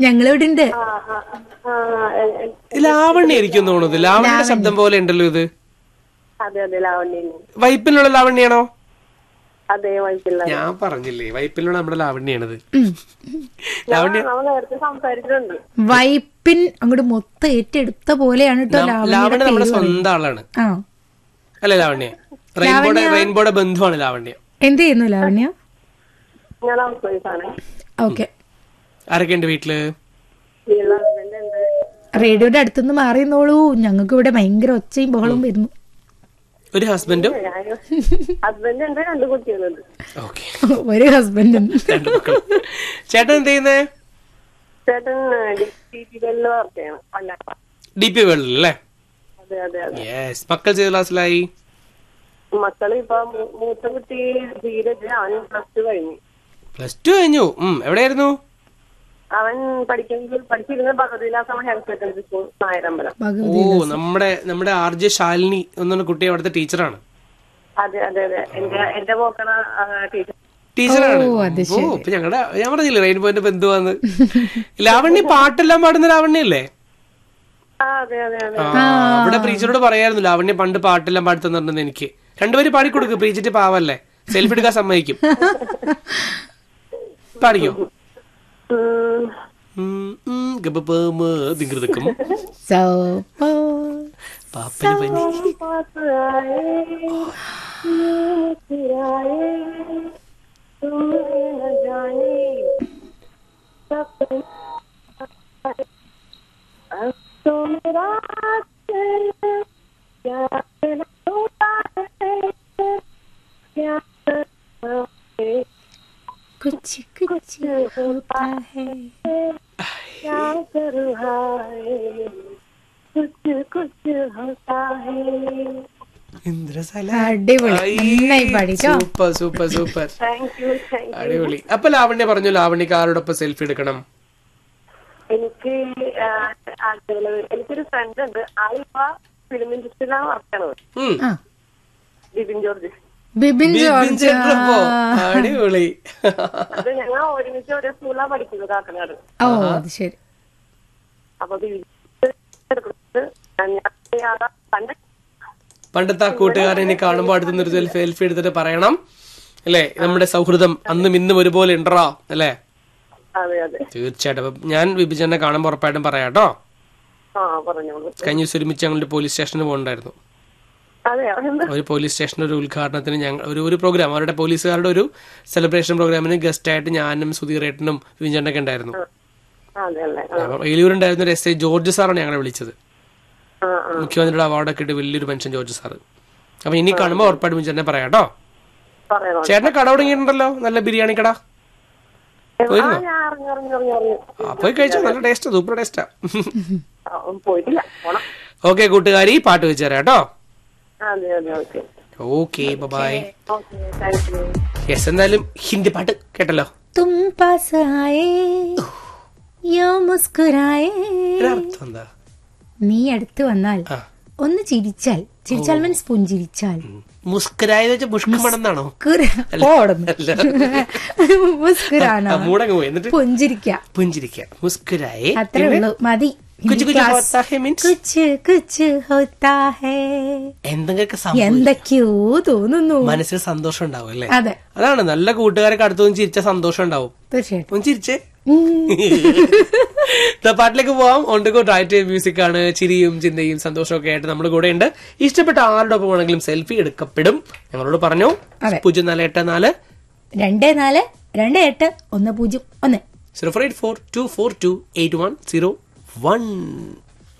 ഞങ്ങളിവിടെ ഉണ്ട് ആ, ആ, ആ, എ- എ- ലാവണ്യ ആയിരിക്കും തോന്നുന്നത് ലാവണ്യയുടെ ശബ്ദം പോലെ ഉണ്ടല്ലോ ഇത് അതെ അതെ ലാവണ്യ വൈപ്പിലുള്ള ലാവണ്യാണോ അതെ വൈകില്ല ഞാൻ പറഞ്ഞില്ലേ വൈപ്പിലുള്ള നമ്മുടെ ലാവണ്യാണിത് ഉം. ലാവണ്യ നമ്മൾ നേരത്തെ സംസാരിച്ചിട്ടുണ്ട് വൈപ്പിൻ അങ്ങോട്ട് മൊത്തം ഏറ്റെടുത്ത പോലെയാണ് കേട്ടോ ലാവണ്യ ലാവണ്യയുടെ നമ്മുടെ പേര് പറയുന്നത്. സ്വന്തം ആളാണ് ആ അല്ലെ ലാവണ്യ റെയിൻബോയുടെ റെയിൻബോയുടെ ബന്ധുവാണ് ലാവണ്യ എന്ത് ചെയ്യുന്നു ലാവണ്യ ഞാൻ ഹൗസ് വൈഫാണ് ഓക്കെ ആരൊക്കെ ഉണ്ട് വീട്ടില് വീട്ടിലെ ഹസ്ബൻഡ് ഉണ്ട് റേഡിയോയുടെ അടുത്തുനിന്ന് മാറി നിന്നോളൂ ഞങ്ങൾക്ക് ഇവിടെ ഭയങ്കര ഒച്ചയും ബഹളവും വരുന്നു ഒരു ഹസ്ബൻഡും ഞാൻ ഹസ്ബൻഡ് ഉണ്ട് രണ്ട് കുട്ടികളുണ്ട് ഓക്കെ ഒരു ഹസ്ബൻഡും രണ്ട് മക്കൾ ചേട്ടൻ എന്ത് ചെയ്യുന്നേ ചേട്ടൻ ഡി ടി വെല്ലിൽ വർക്ക് ചെയ്യണം പല്ലാപ്പ ഡി പി വേൾഡിൽ അല്ലേ അതെ അതെ അതെ യെസ് മക്കൾ ചെയ്ത ക്ലാസ്സിലായി മക്കള് ഇപ്പൊ മൂ- മൂത്ത കുട്ടി ധീരജ് അവൻ പ്ലസ് ടു കഴിഞ്ഞു പ്ലസ് ടു കഴിഞ്ഞു ഉം എവിടെയായിരുന്നു അവൻ പഠിക്കുന്നത് പഠിച്ചിരുന്ന Bhagavathilasam higher secondary school Nayarambalam ഓ നമ്മുടെ നമ്മുടെ ആർ ജെ ശാലിനി എന്നൊരു കുട്ടി അവിടുത്തെ ടീച്ചറാണ് അതെ അതെ അതെ എന്റെ എന്റെ മോക്കണ ടീച്ചർ ടീച്ചറാണ് ഓ ഇപ്പൊ ഞങ്ങളുടെ ഞാൻ പറഞ്ഞില്ലേ റെയിൻബോന്റെ ബന്ധുവാന്ന് ലാവണ്യ പാട്ടെല്ലാം പാടുന്ന ലാവണ്യല്ലേ ആ അതെ അതെ അതെ ആ അവിടെ പ്രീച്ചറോട് പറയായിരുന്നു ലാവണ്യ പണ്ട് പാട്ടെല്ലാം പാടി തന്നിട്ടുണ്ട് എനിക്ക് രണ്ടുപേരും പാടിക്കൊടുക്കും പ്രീച്ചിട്ട് പാവല്ലേ സെൽഫി എടുക്കാൻ സമ്മതിക്കും പാടിക്കോ ഉം. ഉം, ഉം, ഗബബമ, ദിങ്കൃതക്കും സോ പാപ്പന് പനി पास आए मुस्कुराए तुमने न जाने सपने अब तो मेरा दिल क्या कहना होता है क्या कहना है कुछ कुछ होता है क्या कर रहा है कुछ कुछ होता है ഇന്ദ്രസല അടിപൊളി നന്നായി പാടിട്ടോ super super super thank you thank you അടിപൊളി അപ്പൊ ലാവണ്യ പറഞ്ഞു ലാവണ്യക്ക് ആരോടൊപ്പം സെൽഫി എടുക്കണം എനിക്ക് ആ, ആളുകള് എനിക്കൊരു ഫ്രണ്ട് ഉണ്ട് ആളിപ്പോ ഫിലിം ഇൻഡസ്ട്രിയിലാണ് വർക്ക് ചെയ്യണത് ഉം. ആ ബിബിൻ ജോർജ് ബിബിൻ ബിബിൻ ജോർജ് ചേട്ടനൊപ്പോ? അടിപൊളി അത് ഞങ്ങൾ ഒരുമിച്ച് ഒരേ സ്കൂളിലാണ് പഠിക്കുന്നത് കാക്കനാട് ഓ അത് ശരി അപ്പൊ ബിബിൻ എടുക്കുന്നത് ഞാൻ ഇയാളെ കണ്ട പണ്ടത്തെ ആ കൂട്ടുകാരൻ ഇനി കാണുമ്പോൾ അടുത്തുനിന്ന് ഒരു സെൽഫി എടുത്തിട്ട് പറയണം അല്ലേ നമ്മുടെ സൗഹൃദം അന്നും ഇന്നും ഒരുപോലെ ഉണ്ടോ അല്ലേ അതെ അതെ തീർച്ചയായിട്ടും അപ്പൊ ഞാൻ വിഭജനെ കാണുമ്പോൾ ഉറപ്പായിട്ടും പറയാട്ടോ ആ പറഞ്ഞോളൂ കഴിഞ്ഞ ദിവസം ഒരുമിച്ച് ഞങ്ങളുടെ പോലീസ് സ്റ്റേഷനിൽ പോകണ്ടായിരുന്നു അതെ അതെന്താ ഒരു പോലീസ് സ്റ്റേഷൻ്റെ ഒരു ഉദ്ഘാടനത്തിന് ഞങ്ങൾ ഒരു ഒരു പ്രോഗ്രാം അവരുടെ പോലീസുകാരുടെ ഒരു സെലിബ്രേഷൻ പ്രോഗ്രാമിന് ഗസ്റ്റ് ആയിട്ട് ഞാനും സുധീറേട്ടനും വിജയനൊക്കെ ഉണ്ടായിരുന്നു അതെ അല്ലേ ആ അപ്പോൾ വെളിയൂരുണ്ടായിരുന്ന ഒരു എസ് ഐ ജോർജ് സാറാണ് ഞങ്ങളെ വിളിച്ചത് ആ ആ മുഖ്യമന്ത്രിയുടെ അവാർഡൊക്കെ ഇട്ട് വലിയൊരു മനുഷ്യൻ ജോർജ് സാറ് അപ്പൊ ഇനി കാണുമ്പോൾ ഉറപ്പായിട്ടും വിജയനെ പറയാട്ടോ പറയണോ ചേട്ടനെ കട തുടങ്ങിയിട്ടുണ്ടല്ലോ നല്ല ബിരിയാണി കട ആ ഞാൻ അറിഞ്ഞു അറിഞ്ഞു അറിഞ്ഞു അറിഞ്ഞു ആ, പോയി കഴിച്ചോ നല്ല ടേസ്റ്റ് സൂപ്പർ ടേസ്റ്റാ ആ, പോയിട്ടില്ല പോണം ഓക്കെ കൂട്ടുകാരി പാട്ട് വെച്ച് തരാം കേട്ടോ അതെ അതെ okay okay bye okay thank you yes എന്തായാലും ഹിന്ദി പാട്ട് കേട്ടല്ലോ തും പാസ് ആയേ യോ മുസ്കുരായേ അർത്ഥം എന്താ നീ അടുത്ത് വന്നാൽ ആ ഒന്ന് ചിരിച്ചാൽ ചിരിച്ചാൽ മീൻസ് പുഞ്ചിരിച്ചാൽ മുസ്കരായത് വെച്ചാൽ മുഷ്കമണെന്നാണോ കുര- ഓടുന്നു മുസ്കുരാണോ മൂടങ്ങ് പോയി എന്നിട്ട് പുഞ്ചിരിക്ക പുഞ്ചിരിക്കുക മുസ്കുരായേ അത്രേ ഉള്ളൂ മതി കുച്ചു കുച്ചു ഹോത്താ ഹേ മീൻസ് കുച്ച് കുച്ച് ഹോത്താ ഹേ എന്തെങ്കിലുമൊക്കെ സംഭവം എന്തൊക്കെയോ തോന്നുന്നു മനസ്സിൽ സന്തോഷം ഉണ്ടാവും അല്ലേ അതെ അതാണ് നല്ല കൂട്ടുകാരൊക്കെ അടുത്തൊന്നും ചിരിച്ച സന്തോഷം ഉണ്ടാവും തീർച്ചയായിട്ടും ഒന്ന് ചിരിച്ചേ ദാ പാട്ടിലേക്ക് പോവാം on to go right music ആണ് ചിരിയും ചിന്തയും സന്തോഷവും ഒക്കെ ആയിട്ട് നമ്മുടെ കൂടെ ഉണ്ട് ഇഷ്ടപ്പെട്ട ആരുടെ ഒപ്പം വേണമെങ്കിലും സെൽഫി എടുക്കപ്പെടും ഞങ്ങളോട് പറഞ്ഞു അതെ. പൂജ്യം നാല് എട്ട് നാല് രണ്ട് നാല് രണ്ട് എട്ട് ഒന്ന് പൂജ്യം ഒന്ന് zero four eight four two four two eight one zero one